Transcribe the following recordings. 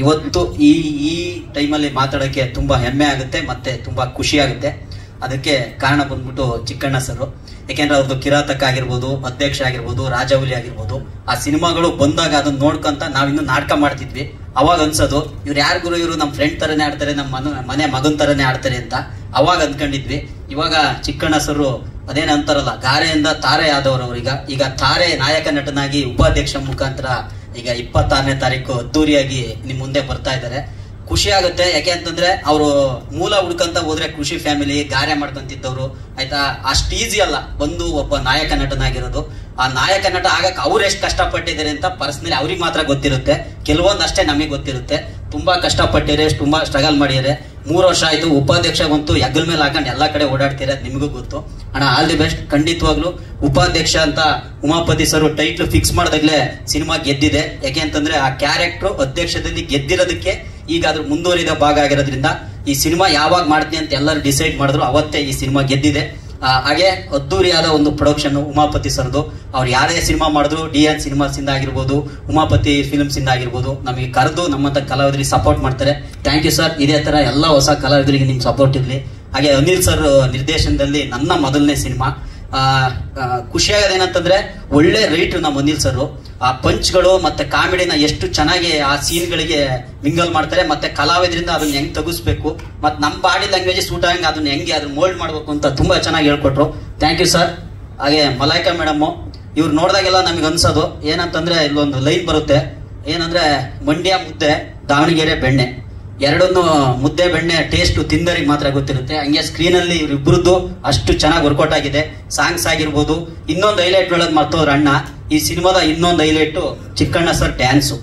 ಇವತ್ತು ಈ ಈ ಟೈಮಲ್ಲಿ ಮಾತಾಡೋಕ್ಕೆ ತುಂಬಾ ಹೆಮ್ಮೆ ಆಗುತ್ತೆ ಮತ್ತೆ ತುಂಬಾ ಖುಷಿ ಆಗುತ್ತೆ ಅದಕ್ಕೆ ಕಾರಣ ಬಂದ್ಬಿಟ್ಟು ಚಿಕ್ಕಣ್ಣ ಸರ್ ಯಾಕೆಂದ್ರೆ ಅವ್ರದ್ದು ಕಿರಾತಕ ಆಗಿರ್ಬೋದು ಅಧ್ಯಕ್ಷ ಆಗಿರ್ಬೋದು ರಾಜವಲಿ ಆಗಿರ್ಬೋದು ಆ ಸಿನಿಮಾಗಳು ಬಂದಾಗ ಅದನ್ನ ನೋಡ್ಕೊಂತ ನಾವಿನ್ನು ನಾಟಕ ಮಾಡ್ತಿದ್ವಿ ಅವಾಗ ಅನ್ಸೋದು ಇವ್ರು ಯಾರು ಗುರು ಇವರು ನಮ್ಮ ಫ್ರೆಂಡ್ ತರನೇ ಆಡ್ತಾರೆ ನಮ್ಮ ಮನ ಮನೆ ಮಗನ್ ತರನೇ ಆಡ್ತಾರೆ ಅಂತ ಅವಾಗ ಅಂದ್ಕೊಂಡಿದ್ವಿ ಇವಾಗ ಚಿಕ್ಕಣ್ಣ ಸರು ಅದೇನಂತಾರಲ್ಲ ಗಾರೆಯಿಂದ ತಾರೆ ಆದವರು ಅವ್ರೀಗ ಈಗ ತಾರೆ ನಾಯಕ ನಟನಾಗಿ ಉಪಾಧ್ಯಕ್ಷ ಮುಖಾಂತರ ಈಗ ಇಪ್ಪತ್ತಾರನೇ ತಾರೀಕು ಅದ್ದೂರಿಯಾಗಿ ನಿಮ್ ಮುಂದೆ ಬರ್ತಾ ಇದ್ದಾರೆ ಖುಷಿ ಆಗುತ್ತೆ ಯಾಕೆ ಅಂತಂದ್ರೆ ಅವರು ಮೂಲ ಹುಡ್ಕಂತ ಹೋದ್ರೆ ಖುಷಿ ಫ್ಯಾಮಿಲಿ ಗಾರೆ ಮಾಡ್ಕೊಂತಿದ್ದವ್ರು ಆಯ್ತಾ ಅಷ್ಟು ಈಸಿ ಅಲ್ಲ ಬಂದು ಒಬ್ಬ ನಾಯಕ ನಟನಾಗಿರೋದು ಆ ನಾಯಕ ನಟ ಆಗಕ್ಕೆ ಅವ್ರು ಎಷ್ಟು ಕಷ್ಟಪಟ್ಟಿದ್ದಾರೆ ಅಂತ ಪರ್ಸನಲಿ ಅವ್ರಿಗೆ ಮಾತ್ರ ಗೊತ್ತಿರುತ್ತೆ ಕೆಲವೊಂದು ಅಷ್ಟೇ ನಮಗೆ ಗೊತ್ತಿರುತ್ತೆ ತುಂಬಾ ಕಷ್ಟಪಟ್ಟಿದ್ದಾರೆ ತುಂಬಾ ಸ್ಟ್ರಗಲ್ ಮಾಡಿದ್ದಾರೆ ಮೂರು ವರ್ಷ ಆಯ್ತು ಉಪಾಧ್ಯಕ್ಷ ಬಂತು ಹೆಗಲ ಮೇಲೆ ಹಾಕೊಂಡು ಎಲ್ಲಾ ಕಡೆ ಓಡಾಡ್ತೀರ ನಿಮಗೂ ಗೊತ್ತು ಅಣ್ಣ ಆಲ್ ದಿ ಬೆಸ್ಟ್ ಖಂಡಿತವಾಗ್ಲು ಉಪಾಧ್ಯಕ್ಷ ಅಂತ ಉಮಾಪತಿ ಸರ್ ಟೈಟ್ಲ್ ಫಿಕ್ಸ್ ಮಾಡಿದಾಗ್ಲೇ ಸಿನಿಮಾ ಗೆದ್ದಿದೆ ಯಾಕೆ ಅಂತಂದ್ರೆ ಆ ಕ್ಯಾರೆಕ್ಟರ್ ಅಧ್ಯಕ್ಷದಲ್ಲಿ ಗೆದ್ದಿರೋದಕ್ಕೆ ಈಗ ಅದ್ರ ಮುಂದುವರಿದ ಭಾಗ ಆಗಿರೋದ್ರಿಂದ ಈ ಸಿನಿಮಾ ಯಾವಾಗ ಮಾಡ್ತೀನಿ ಅಂತ ಎಲ್ಲರೂ ಡಿಸೈಡ್ ಮಾಡಿದ್ರು ಅವತ್ತೇ ಈ ಸಿನಿಮಾ ಗೆದ್ದಿದೆ ಆ, ಹಾಗೆ ಅದ್ದೂರಿಯಾದ ಒಂದು ಪ್ರೊಡಕ್ಷನ್ ಉಮಾಪತಿ ಸರ್ದು ಅವ್ರು ಯಾರೇ ಸಿನಿಮಾ ಮಾಡಿದ್ರು ಡಿ ಎನ್ ಸಿನಿಮಾಸ್ ಇಂದ ಆಗಿರ್ಬೋದು ಉಮಾಪತಿ ಫಿಲ್ಮ್ಸ್ ಇಂದ ಆಗಿರ್ಬೋದು ನಮಗೆ ಕರೆದು ನಮ್ಮಂತ ಕಲಾವಿದರಿಗೆ ಸಪೋರ್ಟ್ ಮಾಡ್ತಾರೆ ಥ್ಯಾಂಕ್ ಯು ಸರ್ ಇದೇ ತರ ಎಲ್ಲ ಹೊಸ ಕಲಾವಿದರಿಗೆ ನಿಮ್ ಸಪೋರ್ಟ್ ಇರಲಿ ಹಾಗೆ ಅನಿಲ್ ಸರ್ ನಿರ್ದೇಶನದಲ್ಲಿ ನನ್ನ ಮೊದಲನೇ ಸಿನಿಮಾ ಖುಷಿಯಾಗೋದೇನಂತಂದ್ರೆ ಒಳ್ಳೆ ರೈಟ್ರು ನಮ್ಮ ಅನಿಲ್ ಸರ್ ಆ ಪಂಚ್ಗಳು ಮತ್ತೆ ಕಾಮಿಡಿನ ಎಷ್ಟು ಚೆನ್ನಾಗಿ ಆ ಸೀನ್ಗಳಿಗೆ ಮಿಂಗಲ್ ಮಾಡ್ತಾರೆ ಮತ್ತೆ ಕಲಾವಿದರಿಂದ ಅದನ್ನ ಹೆಂಗ್ ತೆಗಿಸ್ಬೇಕು ಮತ್ತೆ ನಮ್ಮ ಬಾಡಿ ಲ್ಯಾಂಗ್ವೇಜ್ ಸೂಟ್ ಆಗಂಗೆ ಅದನ್ನ ಹೆಂಗೆ ಅದನ್ನ ಮೋಲ್ಡ್ ಮಾಡ್ಬೇಕು ಅಂತ ತುಂಬಾ ಚೆನ್ನಾಗಿ ಹೇಳ್ಕೊಟ್ರು ಥ್ಯಾಂಕ್ ಯು ಸರ್ ಹಾಗೆ ಮಲಾಯ್ಕಾ ಮೇಡಮ್ ಇವ್ರು ನೋಡಿದಾಗೆಲ್ಲ ನಮಗೆ ಅನ್ಸೋದು ಏನಂತಂದ್ರೆ ಇಲ್ಲೊಂದು ಲೈನ್ ಬರುತ್ತೆ ಏನಂದ್ರೆ ಮಂಡ್ಯ ಮುದ್ದೆ ದಾವಣಗೆರೆ ಬೆಣ್ಣೆ ಎರಡನ್ನು ಮುದ್ದೆ ಬೆಣ್ಣೆ ಟೇಸ್ಟ್ ತಿಂದರಿಗೆ ಮಾತ್ರ ಗೊತ್ತಿರುತ್ತೆ ಹಂಗೆ ಸ್ಕ್ರೀನ್ ಅಲ್ಲಿ ಇವ್ರಿಬ್ರದ್ದು ಅಷ್ಟು ಚೆನ್ನಾಗಿ ವರ್ಕೌಟ್ ಆಗಿದೆ ಸಾಂಗ್ಸ್ ಆಗಿರ್ಬೋದು ಇನ್ನೊಂದು ಹೈಲೈಟ್ ಹೇಳೋದು ಮರ್ತೋದ್ರ ಅಣ್ಣ ಈ ಸಿನಿಮಾದ ಇನ್ನೊಂದು ಹೈಲೈಟ್ ಚಿಕ್ಕಣ್ಣ ಸರ್ ಡ್ಯಾನ್ಸು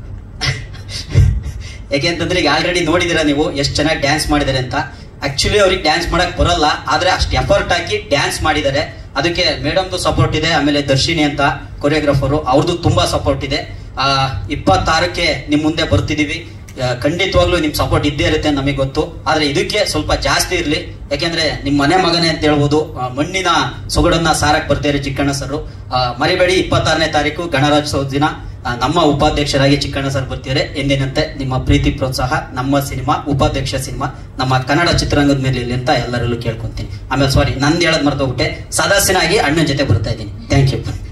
ಯಾಕೆಂತಂದ್ರೆ ಈಗ ಆಲ್ರೆಡಿ ನೋಡಿದಿರ ನೀವು ಎಷ್ಟು ಚೆನ್ನಾಗಿ ಡ್ಯಾನ್ಸ್ ಮಾಡಿದ್ದಾರೆ ಅಂತ ಆಕ್ಚುಲಿ ಅವ್ರಿಗೆ ಡ್ಯಾನ್ಸ್ ಮಾಡಕ್ ಬರಲ್ಲ ಆದ್ರೆ ಅಷ್ಟು ಎಫರ್ಟ್ ಹಾಕಿ ಡ್ಯಾನ್ಸ್ ಮಾಡಿದ್ದಾರೆ ಅದಕ್ಕೆ ಮೇಡಮ್ದು ಸಪೋರ್ಟ್ ಇದೆ ಆಮೇಲೆ ದರ್ಶಿನಿ ಅಂತ ಕೊರಿಯೋಗ್ರಾಫರು ಅವ್ರದ್ದು ತುಂಬಾ ಸಪೋರ್ಟ್ ಇದೆ ಆ ಇಪ್ಪತ್ತಾರಕ್ಕೆ ನಿಮ್ ಮುಂದೆ ಬರ್ತಿದೀವಿ ಆ, ಖಂಡಿತವಾಗ್ಲೂ ನಿಮ್ ಸಪೋರ್ಟ್ ಇದ್ದೇ ಇರುತ್ತೆ ನಮಗೆ ಗೊತ್ತು ಆದ್ರೆ ಇದಕ್ಕೆ ಸ್ವಲ್ಪ ಜಾಸ್ತಿ ಇರ್ಲಿ ಯಾಕೆಂದ್ರೆ ನಿಮ್ ಮನೆ ಮಗನೇ ಅಂತ ಹೇಳ್ಬೋದು ಆ, ಮಣ್ಣಿನ ಸೊಗಡನ್ನ ಸಾರಕ್ ಬರ್ತಾರೆ ಚಿಕ್ಕಣ್ಣ ಸರ್ ಮರಿಬೇಡಿ ಇಪ್ಪತ್ತಾರನೇ ತಾರೀಕು ಗಣರಾಜ್ಯೋತ್ಸವ ದಿನ ಆ, ನಮ್ಮ ಉಪಾಧ್ಯಕ್ಷರಾಗಿ ಚಿಕ್ಕಣ್ಣ ಸರ್ ಬರ್ತಿದ್ದಾರೆ ಎಂದಿನಂತೆ ನಿಮ್ಮ ಪ್ರೀತಿ ಪ್ರೋತ್ಸಾಹ ನಮ್ಮ ಸಿನಿಮಾ ಉಪಾಧ್ಯಕ್ಷ ಸಿನಿಮಾ ನಮ್ಮ ಕನ್ನಡ ಚಿತ್ರರಂಗದ ಮೇಲೆ ಇರಲಿ ಅಂತ ಎಲ್ಲರಲ್ಲೂ ಕೇಳ್ಕೊಂತೀನಿ ಆಮೇಲೆ ಸಾರಿ ನಂದು ಹೇಳೋದ್ ಮರ್ತೋಗ್ಬಿಟ್ಟೆ ಸದಸ್ಯನಾಗಿ ಅಣ್ಣನ ಜೊತೆ ಬರ್ತಾ ಇದ್ದೀನಿ ಥ್ಯಾಂಕ್ ಯು